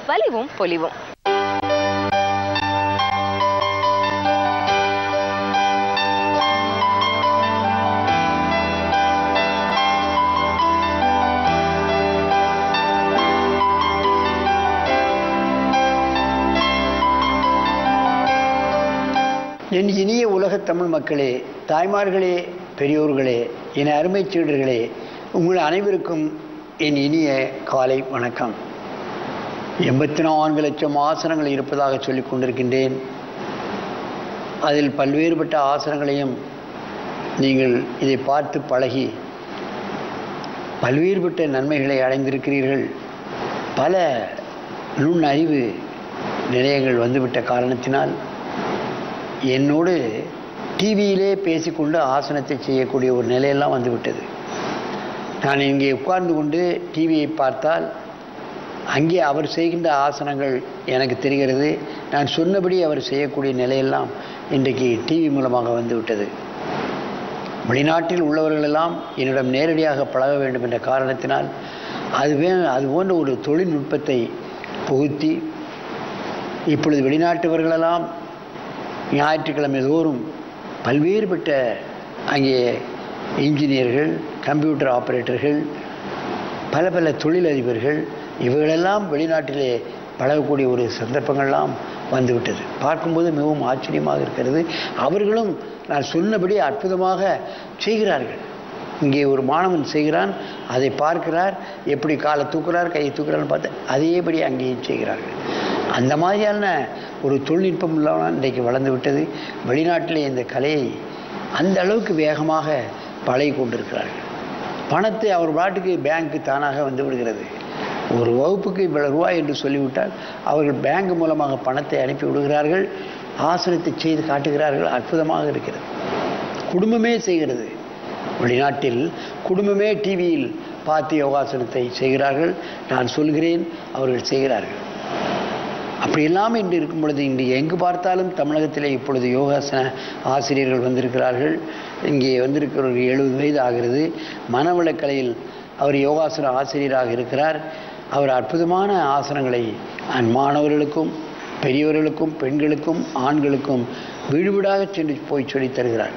வலிவும் பொலிவும் என் இனிய உலகத் தமிழ் மக்களே தாய்மார்களே பெரியோர்களே என் அருமைச் சீடர்களே உங்கள் அனைவருக்கும் என் இனிய காலை வணக்கம் எண்பத்தி நான்கு லட்சம் ஆசனங்கள் இருப்பதாக சொல்லிக் கொண்டிருக்கின்றேன் அதில் பல்வேறுபட்ட ஆசனங்களையும் நீங்கள் இதை பார்த்து பழகி பல்வேறுபட்ட நன்மைகளை அடைந்திருக்கிறீர்கள் பல நுண்ணறிவு நிலையங்கள் வந்துவிட்ட காரணத்தினால் என்னோடு டிவியிலே பேசிக்கொண்டு ஆசனத்தை செய்யக்கூடிய ஒரு நிலையெல்லாம் வந்துவிட்டது நான் இங்கே உட்கார்ந்து கொண்டு டிவியை பார்த்தால் அங்கே அவர் செய்கின்ற ஆசனங்கள் எனக்கு தெரிகிறது நான் சொன்னபடி அவர் செய்யக்கூடிய நிலையெல்லாம் இன்றைக்கு டிவி மூலமாக வந்துவிட்டது வெளிநாட்டில் உள்ளவர்களெல்லாம் என்னிடம் நேரடியாக பழக வேண்டும் என்ற காரணத்தினால் அதுவே அது போன்ற ஒரு தொழில்நுட்பத்தை புகுத்தி இப்பொழுது வெளிநாட்டவர்களெல்லாம் ஞாயிற்றுக்கிழமை தோறும் பல்வேறுபட்ட அங்கே இன்ஜினியர்கள் கம்ப்யூட்டர் ஆபரேட்டர்கள் பல பல தொழிலதிபர்கள் இவர்களெல்லாம் வெளிநாட்டிலே பழகக்கூடிய ஒரு சந்தர்ப்பங்கள்லாம் வந்துவிட்டது பார்க்கும்போது மிகவும் ஆச்சரியமாக இருக்கிறது அவர்களும் நான் சொன்னபடி அற்புதமாக செய்கிறார்கள் இங்கே ஒரு மாணவன் செய்கிறான் அதை பார்க்கிறார் எப்படி காலை தூக்குறார் கையை தூக்குறான்னு பார்த்து அதேபடி அங்கேயும் செய்கிறார்கள் அந்த மாதிரியான ஒரு தொழில்நுட்பம் இல்லாமல் இன்றைக்கு வளர்ந்து விட்டது வெளிநாட்டிலே இந்த கலையை அந்த அளவுக்கு வேகமாக பழகி கொண்டிருக்கிறார்கள் பணத்தை அவர் பாட்டுக்கு பேங்க்கு தானாக வந்து விடுகிறது ஒரு வகுப்புக்கு இவ்வளவு ரூபாய் என்று சொல்லிவிட்டால் அவர்கள் பேங்க் மூலமாக பணத்தை அனுப்பி விடுகிறார்கள் ஆசனத்தை செய்து காட்டுகிறார்கள் அற்புதமாக இருக்கிறது குடும்பமே செய்கிறது வெளிநாட்டில் குடும்பமே டிவியில் பார்த்து யோகாசனத்தை செய்கிறார்கள் நான் சொல்கிறேன் அவர்கள் செய்கிறார்கள் அப்படி இல்லாமல் இன்று இருக்கும் பொழுது இன்று எங்கு பார்த்தாலும் தமிழகத்திலே இப்பொழுது யோகாசன ஆசிரியர்கள் வந்திருக்கிறார்கள் இங்கே வந்திருக்கிறவர்கள் எழுபது வயது ஆகிறது மனவளக்கலையில் அவர் யோகாசன ஆசிரியராக இருக்கிறார் அவர் அற்புதமான ஆசனங்களை அந் மாணவர்களுக்கும் பெரியவர்களுக்கும் பெண்களுக்கும் ஆண்களுக்கும் வீடு வீடாக சென்று போய் சொல்லித் தருகிறார்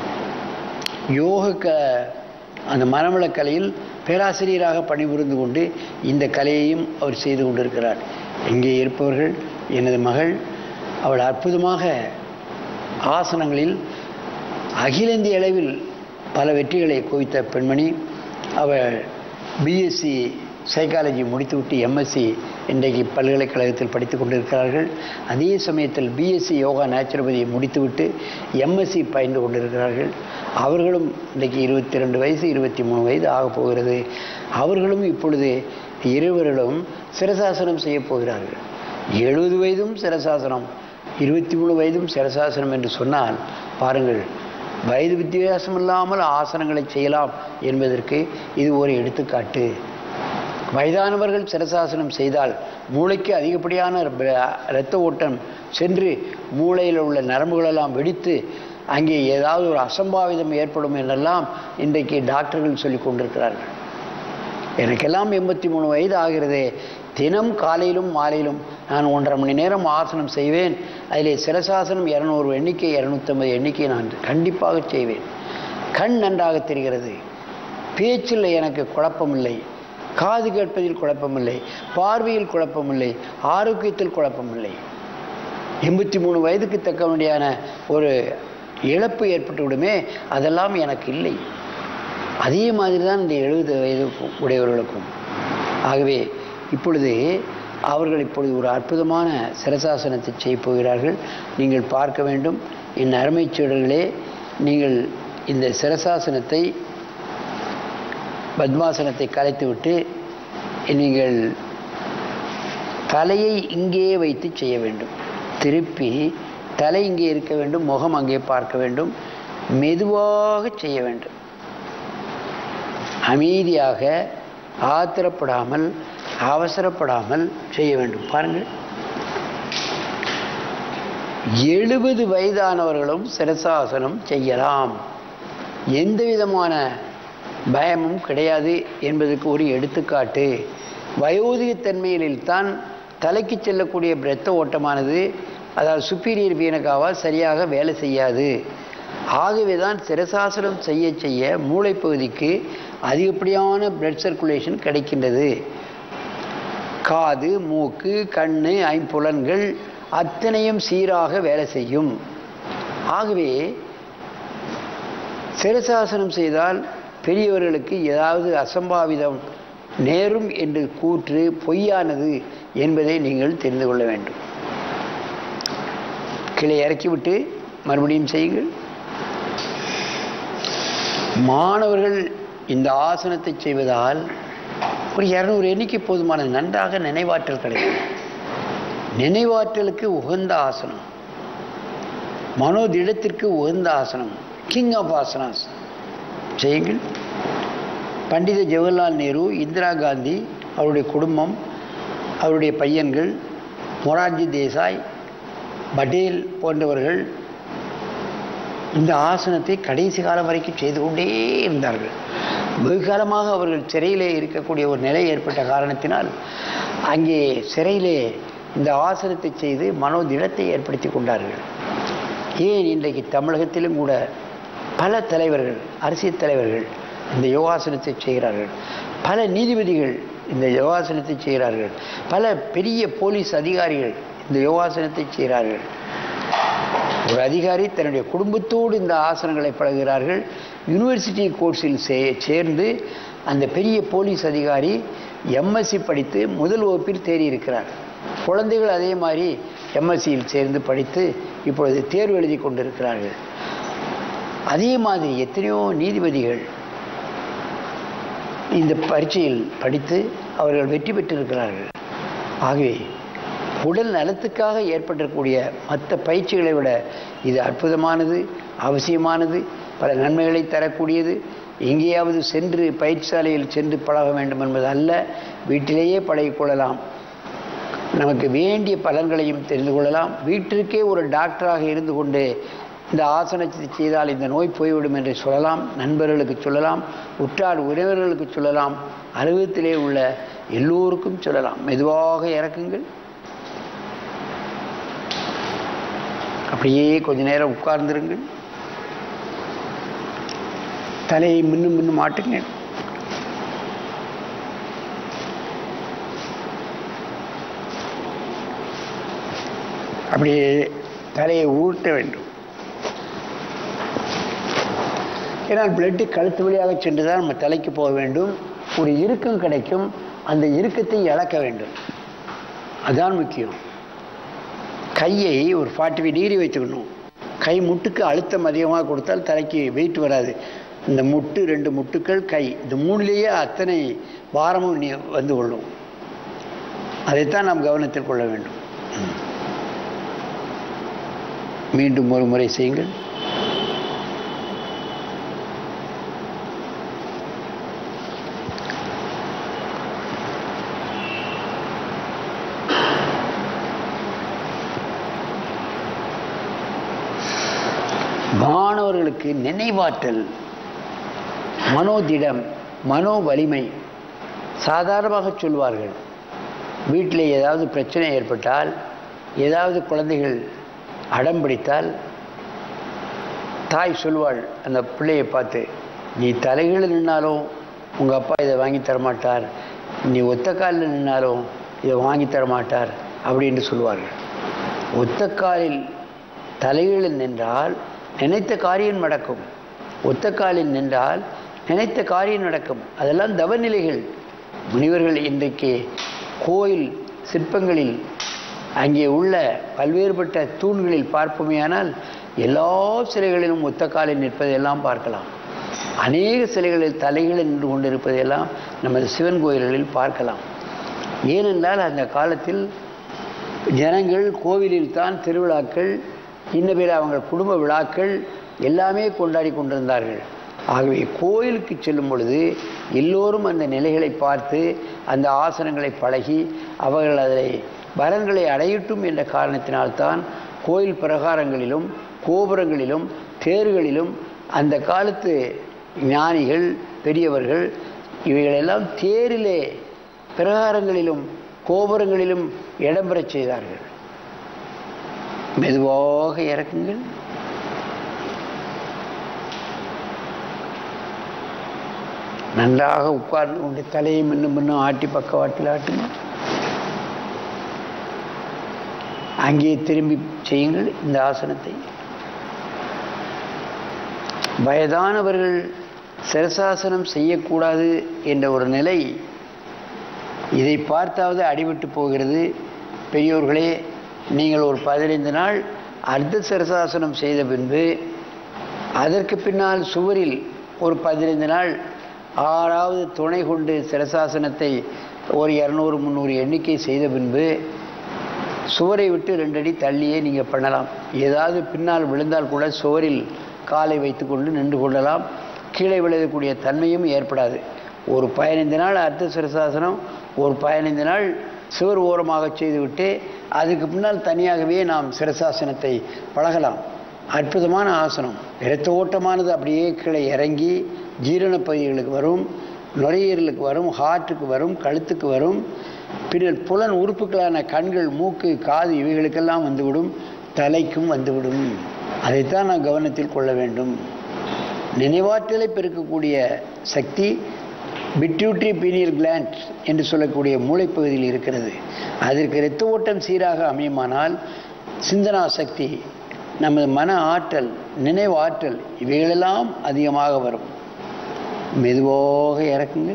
யோக க அந்த மனவளக்கலையில் பேராசிரியராக பணிபுரிந்து கொண்டு இந்த கலையையும் அவர் செய்து கொண்டிருக்கிறார் இங்கே இருப்பவர்கள் எனது மகள் அவள் அற்புதமாக ஆசனங்களில் அகில இந்திய அளவில் பல வெற்றிகளை குவித்த பெண்மணி அவள் பிஎஸ்சி சைக்காலஜி முடித்துவிட்டு எம்எஸ்சி இன்றைக்கு பல்கலைக்கழகத்தில் படித்து கொண்டிருக்கிறார்கள் அதே சமயத்தில் பிஎஸ்சி யோகா நேச்சுரோபதியை முடித்துவிட்டு எம்எஸ்சி பயின்று கொண்டிருக்கிறார்கள் அவர்களும் இன்றைக்கு இருபத்தி ரெண்டு வயசு இருபத்தி மூணு வயது ஆகப் போகிறது அவர்களும் இப்பொழுது இருவர்களும் சிரசாசனம் செய்ய போகிறார்கள் எழுபது வயதும் சிரசாசனம் இருபத்தி மூணு வயதும் சிரசாசனம் என்று சொன்னால் பாருங்கள் வயது வித்தியாசம் இல்லாமல் ஆசனங்களை செய்யலாம் என்பதற்கு இது ஒரு எடுத்துக்காட்டு வயதானவர்கள் சிரசாசனம் செய்தால் மூளைக்கு அதிகப்படியான இரத்த ஓட்டம் சென்று மூளையில் உள்ள நரம்புகளெல்லாம் வெடித்து அங்கே ஏதாவது ஒரு அசம்பாவிதம் ஏற்படும் என்றெல்லாம் இன்றைக்கு டாக்டர்கள் சொல்லி கொண்டிருக்கிறார்கள் எனக்கெல்லாம் எண்பத்தி மூணு வயது ஆகிறதே தினம் காலையிலும் மாலையிலும் நான் ஒன்றரை மணி நேரம் ஆசனம் செய்வேன் அதிலே சிரசாசனம் இரநூறு எண்ணிக்கை இரநூத்தம்பது எண்ணிக்கை நான் கண்டிப்பாக செய்வேன் கண் நன்றாக தெரிகிறது பேச்சில் எனக்கு குழப்பமில்லை காது கேட்பதில் குழப்பமில்லை பார்வையில் குழப்பமில்லை ஆரோக்கியத்தில் குழப்பமில்லை எண்பத்தி மூணு வயதுக்கு தக்க வேண்டியான ஒரு இழப்பு ஏற்பட்டு விடுமே அதெல்லாம் எனக்கு இல்லை அதே மாதிரி தான் இந்த எழுபது வயது உடையவர்களுக்கும் ஆகவே இப்பொழுது அவர்கள் இப்பொழுது ஒரு அற்புதமான சிரசாசனத்தை செய்ய போகிறார்கள் நீங்கள் பார்க்க வேண்டும் என் அருமைச் சீடர்களே நீங்கள் இந்த சிரசாசனத்தை பத்மாசனத்தை கலைத்துவிட்டு நீங்கள் தலையை இங்கே வைத்து செய்ய வேண்டும் திருப்பி தலை இங்கே இருக்க வேண்டும் முகம் அங்கே பார்க்க வேண்டும் மெதுவாக செய்ய வேண்டும் அமைதியாக ஆத்திரப்படாமல் அவசரப்படாமல் செய்ய வேண்டும் பாருங்கள் எழுபது வயதானவர்களும் சிரசாசனம் செய்யலாம் எந்த விதமான பயமும் கிடையாது என்பதற்கு ஒரு எடுத்துக்காட்டு வயோதிகத்தன்மையில்தான் தலைக்கு செல்லக்கூடிய இரத்த ஓட்டமானது அதாவது சுப்பீரியர் வீனகாவால் சரியாக வேலை செய்யாது ஆகவே தான் சிரசாசனம் செய்ய செய்ய மூளைப்பகுதிக்கு அதிகப்படியான பிளட் சர்க்குலேஷன் கிடைக்கின்றது காது மூக்கு கண்ணு ஐம்புலன்கள் அத்தனையும் சீராக வேலை செய்யும் ஆகவே சிரசாசனம் செய்தால் பெரியவர்களுக்கு ஏதாவது அசம்பாவிதம் நேரும் என்று கூற்று பொய்யானது என்பதை நீங்கள் தெரிந்து கொள்ள வேண்டும் கீழே இறக்கிவிட்டு மறுபடியும் செய்யுங்கள் மாணவர்கள் இந்த ஆசனத்தை செய்வதால் ஒரு இரநூறு எண்ணிக்கை போதுமானது நன்றாக நினைவாற்றல் கிடைக்கும் நினைவாற்றலுக்கு உகந்த ஆசனம் மனோதிடத்திற்கு உகந்த ஆசனம் கிங் ஆஃப் ஆசனாஸ் செய்யுங்கள் பண்டித ஜவஹர்லால் நேரு இந்திரா காந்தி அவருடைய குடும்பம் அவருடைய பையன்கள் மொரார்ஜி தேசாய் பட்டேல் போன்றவர்கள் இந்த ஆசனத்தை கடைசி காலம் வரைக்கும் செய்து கொண்டே இருந்தார்கள் வெகு காலமாக அவர்கள் சிறையிலே இருக்கக்கூடிய ஒரு நிலை ஏற்பட்ட காரணத்தினால் அங்கே சிறையிலே இந்த ஆசனத்தை செய்து மனோதிடத்தை ஏற்படுத்தி கொண்டார்கள் ஏன் இன்றைக்கு தமிழகத்திலும் கூட பல தலைவர்கள் அரசியல் தலைவர்கள் இந்த யோகாசனத்தை செய்கிறார்கள் பல நீதிபதிகள் இந்த யோகாசனத்தை செய்கிறார்கள் பல பெரிய போலீஸ் அதிகாரிகள் இந்த யோகாசனத்தை செய்கிறார்கள் ஒரு அதிகாரி தன்னுடைய குடும்பத்தோடு இந்த ஆசனங்களை பழகுகிறார்கள் யூனிவர்சிட்டி கோர்ஸில் சே சேர்ந்து அந்த பெரிய போலீஸ் அதிகாரி எம்எஸ்சி படித்து முதல் வகுப்பில் தேறி இருக்கிறார் குழந்தைகள் அதே மாதிரி எம்எஸ்சியில் சேர்ந்து படித்து இப்பொழுது தேர்வு எழுதி கொண்டிருக்கிறார்கள் அதே மாதிரி எத்தனையோ நீதிபதிகள் இந்த பரீட்சையில் படித்து அவர்கள் வெற்றி பெற்றிருக்கிறார்கள் ஆகவே உடல் நலத்துக்காக ஏற்பட்டிருக்கக்கூடிய மற்ற பயிற்சிகளை விட இது அற்புதமானது அவசியமானது பல நன்மைகளை தரக்கூடியது எங்கேயாவது சென்று பயிற்சிசாலையில் சென்று பழக வேண்டும் என்பது அல்ல வீட்டிலேயே பழகிக்கொள்ளலாம் நமக்கு வேண்டிய பலன்களையும் தெரிந்து கொள்ளலாம் வீட்டிற்கே ஒரு டாக்டராக இருந்து கொண்டு இந்த ஆசனத்தை செய்தால் இந்த நோய் போய்விடும் என்று சொல்லலாம் நண்பர்களுக்கு சொல்லலாம் உற்றார் உறவினர்களுக்கு சொல்லலாம் அலுவலகத்திலே உள்ள எல்லோருக்கும் சொல்லலாம் மெதுவாக இறக்குங்கள் அப்படியே கொஞ்ச நேரம் உட்கார்ந்திருங்கள் தலையை மின்னும் மின்னும் மாட்டுங்கள் அப்படியே தலையை ஊட்ட வேண்டும் ஏன்னால் பிளட்டு கழுத்து வழியாக சென்று தான் நம்ம தலைக்கு போக வேண்டும் ஒரு இறுக்கம் கிடைக்கும் அந்த இறுக்கத்தை இழக்க வேண்டும் அதுதான் முக்கியம் கையை ஒரு ஃபார்ட்டி ஃபைவ் டிகிரி வச்சுக்கணும் கை முட்டுக்கு அழுத்தம் அதிகமாக கொடுத்தால் தலைக்கு வெயிட் வராது இந்த முட்டு ரெண்டு முட்டுக்கள் கை இந்த மூணுலேயே அத்தனை பாரமும் நீ வந்து கொள்ளும் அதைத்தான் நாம் கவனத்தில் கொள்ள வேண்டும் மீண்டும் ஒரு முறை செய்யுங்கள் மாணவர்களுக்கு நினைவாற்றல் மனோதிடம் மனோ வலிமை சாதாரணமாக சொல்வார்கள் வீட்டில் ஏதாவது பிரச்சனை ஏற்பட்டால் ஏதாவது குழந்தைகள் அடம் பிடித்தால் தாய் சொல்வாள் அந்த பிள்ளையை பார்த்து நீ தலைகளில் நின்னாலும் உங்கள் அப்பா இதை வாங்கி தரமாட்டார் நீ ஒத்த காலில் நின்னாலும் இதை வாங்கி தரமாட்டார் அப்படின்னு சொல்லுவார்கள் ஒத்த காலில் தலைகளில் நின்றால் நினைத்த காரியம் நடக்கும் ஒத்த காலில் நின்றால் நினைத்த காரியம் நடக்கும் அதெல்லாம் தவநிலைகள் முனிவர்கள் இன்றைக்கு கோயில் சிற்பங்களில் அங்கே உள்ள பல்வேறுபட்ட தூண்களில் பார்ப்போமேயானால் எல்லா சிலைகளிலும் ஒத்த காலில் நிற்பதையெல்லாம் பார்க்கலாம் அநேக சிலைகளில் தலைகளில் நின்று கொண்டிருப்பதையெல்லாம் நமது சிவன் கோயில்களில் பார்க்கலாம் ஏனென்றால் அந்த காலத்தில் ஜனங்கள் கோவிலில் தான் திருவிழாக்கள் இன்ன பிற அவங்க குடும்ப விழாக்கள் எல்லாமே கொண்டாடி கொண்டிருந்தார்கள் ஆகவே கோயிலுக்கு செல்லும் பொழுது எல்லோரும் அந்த நிலைகளை பார்த்து அந்த ஆசனங்களை பழகி அவர்கள் அதை பலன்களை அடையட்டும் என்ற காரணத்தினால்தான் கோயில் பிரகாரங்களிலும் கோபுரங்களிலும் தேர்களிலும் அந்த காலத்து ஞானிகள் பெரியவர்கள் இவைகளெல்லாம் தேரிலே பிரகாரங்களிலும் கோபுரங்களிலும் இடம்பெறச் செய்தார்கள் மெதுவாக இறக்குங்கள் நன்றாக உட்கார்ந்து கொண்டு தலையை மின்னும் மின்னும் ஆட்டி பக்கவாட்டில் ஆட்டுங்க அங்கே திரும்பி செய்யுங்கள் இந்த ஆசனத்தை வயதானவர்கள் சிரசாசனம் செய்யக்கூடாது என்ற ஒரு நிலை இதை பார்த்தாவது அடிபட்டு போகிறது பெரியோர்களே நீங்கள் ஒரு பதினைந்து நாள் அர்த்த சிரசாசனம் செய்த பின்பு அதற்கு பின்னால் சுவரில் ஒரு பதினைந்து நாள் ஆறாவது துணை கொண்டு சிரசாசனத்தை ஒரு இரநூறு முந்நூறு எண்ணிக்கை செய்த பின்பு சுவரை விட்டு ரெண்டடி தள்ளியே நீங்கள் பண்ணலாம் ஏதாவது பின்னால் விழுந்தால் கூட சுவரில் காலை வைத்துக்கொண்டு நின்று கொள்ளலாம் கீழே விழக்கூடிய தன்மையும் ஏற்படாது ஒரு பதினைந்து நாள் அர்த்த சிரசாசனம் ஒரு பதினைந்து நாள் சுவர் ஓரமாக செய்துவிட்டு அதுக்கு பின்னால் தனியாகவே நாம் சிரசாசனத்தை பழகலாம் அற்புதமான ஆசனம் இரத்த ஓட்டமானது அப்படியே கீழே இறங்கி ஜீரண பகுதிகளுக்கு வரும் நுரையீரலுக்கு வரும் ஹார்ட்டுக்கு வரும் கழுத்துக்கு வரும் பின்னர் புலன் உறுப்புகளான கண்கள் மூக்கு காது இவைகளுக்கெல்லாம் வந்துவிடும் தலைக்கும் வந்துவிடும் அதைத்தான் நாம் கவனத்தில் கொள்ள வேண்டும் நினைவாற்றலை பெருக்கக்கூடிய சக்தி பிட்யூட்ரி பீனியல் கிளாண்ட் என்று சொல்லக்கூடிய மூளைப்பகுதியில் இருக்கிறது அதற்கு இரத்த ஓட்டம் சீராக அமையுமானால் சிந்தனா சக்தி நமது மன ஆற்றல் நினைவு ஆற்றல் இவைகளெல்லாம் அதிகமாக வரும் மெதுவாக இறக்குங்கள்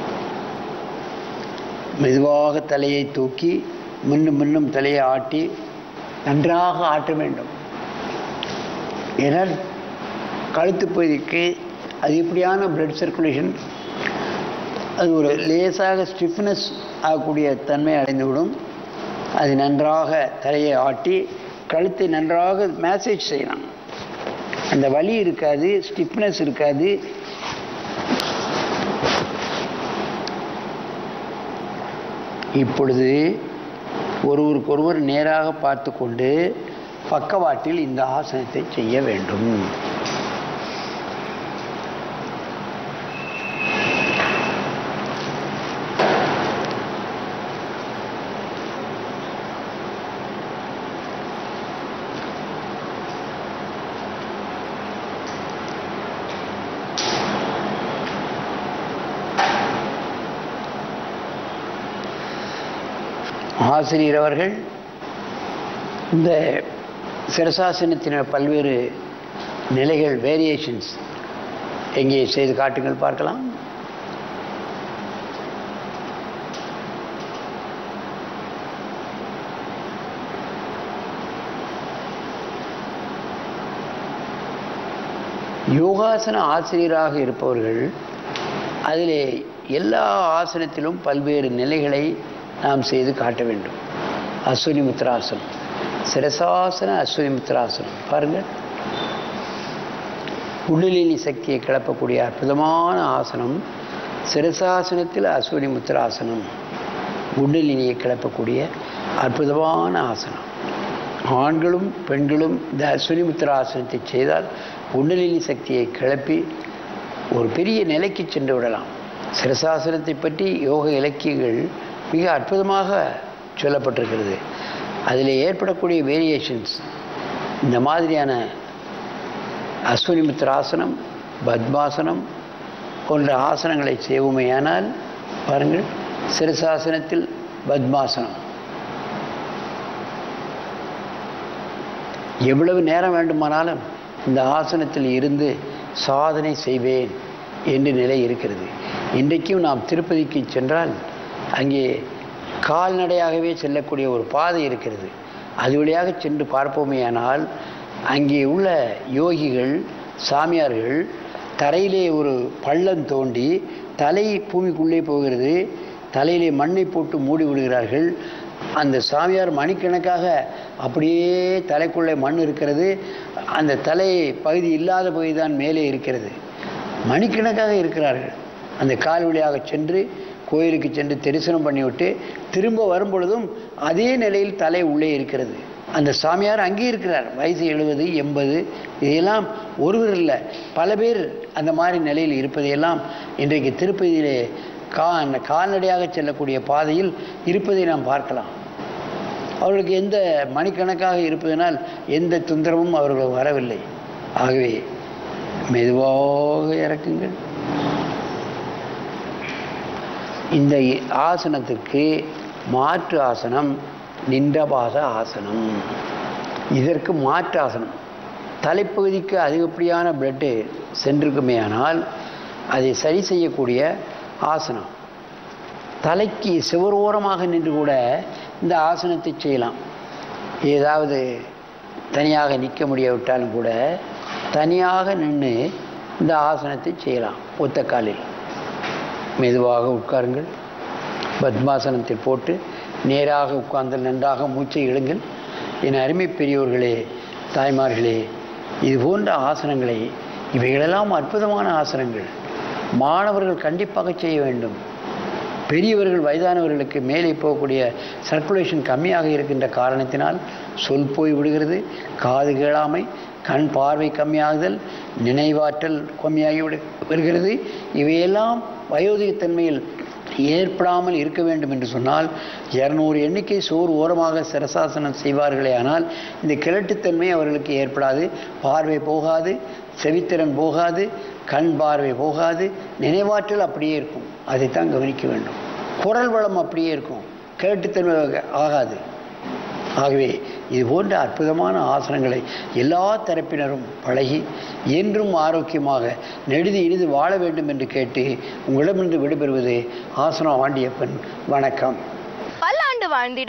மெதுவாக தலையை தூக்கி மின்னும் மின்னும் தலையை ஆட்டி நன்றாக ஆட்ட வேண்டும் ஏனால் கழுத்து பகுதிக்கு அதிகப்படியான பிளட் சர்க்குலேஷன் அது ஒரு லேசாக ஸ்டிஃப்னஸ் ஆகக்கூடிய தன்மை அடைந்துவிடும் அது நன்றாக தலையை ஆட்டி கழுத்தை நன்றாக மேசேஜ் செய்யலாம் அந்த வலி இருக்காது ஸ்டிஃப்னஸ் இருக்காது இப்பொழுது ஒருவருக்கொருவர் நேராக பார்த்து கொண்டு பக்கவாட்டில் இந்த ஆசனத்தை செய்ய வேண்டும் ஆசிரியர் அவர்கள் இந்த சிரசாசனத்தின பல்வேறு நிலைகள் வேரியேஷன்ஸ் எங்கே செய்து காட்டுங்கள் பார்க்கலாம் யோகாசன ஆசிரியராக இருப்பவர்கள் அதிலே எல்லா ஆசனத்திலும் பல்வேறு நிலைகளை நாம் செய்து காட்ட வேண்டும் அஸ்வினி முத்ராசனம் சிரசாசன அஸ்வினி முத்ராசனம் பாருங்கள் குண்டலினி சக்தியை கிளப்பக்கூடிய அற்புதமான ஆசனம் சிரசாசனத்தில் அஸ்வினி முத்ராசனம் குண்டலினியை கிளப்பக்கூடிய அற்புதமான ஆசனம் ஆண்களும் பெண்களும் இந்த அஸ்வினி முத்ராசனத்தை செய்தால் குண்டலினி சக்தியை கிளப்பி ஒரு பெரிய நிலைக்கு சென்று விடலாம் சிரசாசனத்தை பற்றி யோக இலக்கியங்கள் மிக அற்புதமாக சொல்லப்பட்டிருக்கிறது அதில் ஏற்படக்கூடிய வேரியேஷன்ஸ் இந்த மாதிரியான அஸ்வினிமித்ராசனம் பத்மாசனம் போன்ற ஆசனங்களை செய்வோமேயானால் பாருங்கள் சிரசாசனத்தில் பத்மாசனம் எவ்வளவு நேரம் வேண்டுமானாலும் இந்த ஆசனத்தில் இருந்து சாதனை செய்வேன் என்று நிலை இருக்கிறது இன்றைக்கும் நாம் திருப்பதிக்கு சென்றால் அங்கே கால்நடையாகவே செல்லக்கூடிய ஒரு பாதை இருக்கிறது அது வழியாக சென்று பார்ப்போமேயானால் அங்கே உள்ள யோகிகள் சாமியார்கள் தரையிலே ஒரு பள்ளம் தோண்டி தலை பூமிக்குள்ளே போகிறது தலையிலே மண்ணை போட்டு மூடி விடுகிறார்கள் அந்த சாமியார் மணிக்கணக்காக அப்படியே தலைக்குள்ளே மண் இருக்கிறது அந்த தலை பகுதி இல்லாத பகுதி தான் மேலே இருக்கிறது மணிக்கணக்காக இருக்கிறார்கள் அந்த கால் வழியாக சென்று கோயிலுக்கு சென்று தரிசனம் பண்ணிவிட்டு திரும்ப வரும் பொழுதும் அதே நிலையில் தலை உள்ளே இருக்கிறது அந்த சாமியார் அங்கே இருக்கிறார் வயசு எழுபது எண்பது இதையெல்லாம் ஒருவர் இல்லை பல பேர் அந்த மாதிரி நிலையில் இருப்பதையெல்லாம் இன்றைக்கு திருப்பதியிலே கா கால்நடையாக செல்லக்கூடிய பாதையில் இருப்பதை நாம் பார்க்கலாம் அவர்களுக்கு எந்த மணிக்கணக்காக இருப்பதனால் எந்த தொந்தரவும் அவர்களுக்கு வரவில்லை ஆகவே மெதுவாக இறக்குங்கள் இந்த ஆசனத்துக்கு மாற்று ஆசனம் நின்றபாத ஆசனம் இதற்கு மாற்று ஆசனம் தலைப்பகுதிக்கு அதிகப்படியான பிளட்டு சென்றிருக்குமே ஆனால் அதை சரி செய்யக்கூடிய ஆசனம் தலைக்கு சுவரோரமாக நின்று கூட இந்த ஆசனத்தை செய்யலாம் ஏதாவது தனியாக நிற்க முடியாவிட்டாலும் கூட தனியாக நின்று இந்த ஆசனத்தை செய்யலாம் ஒத்த காலில் மெதுவாக உட்காருங்கள் பத்மாசனத்தில் போட்டு நேராக உட்கார்ந்து நன்றாக மூச்சை இழுங்கள் என் அருமை பெரியோர்களே தாய்மார்களே இது போன்ற ஆசனங்களை இவைகளெல்லாம் அற்புதமான ஆசனங்கள் மாணவர்கள் கண்டிப்பாக செய்ய வேண்டும் பெரியவர்கள் வயதானவர்களுக்கு மேலே போகக்கூடிய சர்க்குலேஷன் கம்மியாக இருக்கின்ற காரணத்தினால் சொல் போய் விடுகிறது காது கேளாமை கண் பார்வை கம்மியாகுதல் நினைவாற்றல் கம்மியாகி விடு வருகிறது இவையெல்லாம் வயோதிகத்தன்மையில் ஏற்படாமல் இருக்க வேண்டும் என்று சொன்னால் இரநூறு எண்ணிக்கை சோறு ஓரமாக சிரசாசனம் செய்வார்களே ஆனால் இந்த கிழட்டுத்தன்மை அவர்களுக்கு ஏற்படாது பார்வை போகாது செவித்திறன் போகாது கண் பார்வை போகாது நினைவாற்றல் அப்படியே இருக்கும் அதைத்தான் கவனிக்க வேண்டும் குரல் வளம் அப்படியே இருக்கும் கேட்டுத்தன்மை ஆகாது ஆகவே இது போன்ற அற்புதமான ஆசனங்களை எல்லா தரப்பினரும் பழகி என்றும் ஆரோக்கியமாக நெடுதி இனிது வாழ வேண்டும் என்று கேட்டு உங்களிடமிருந்து விடைபெறுவது ஆசனம் ஆண்டியப்பன் வணக்கம் பல்லாண்டு வாழ்ந்திட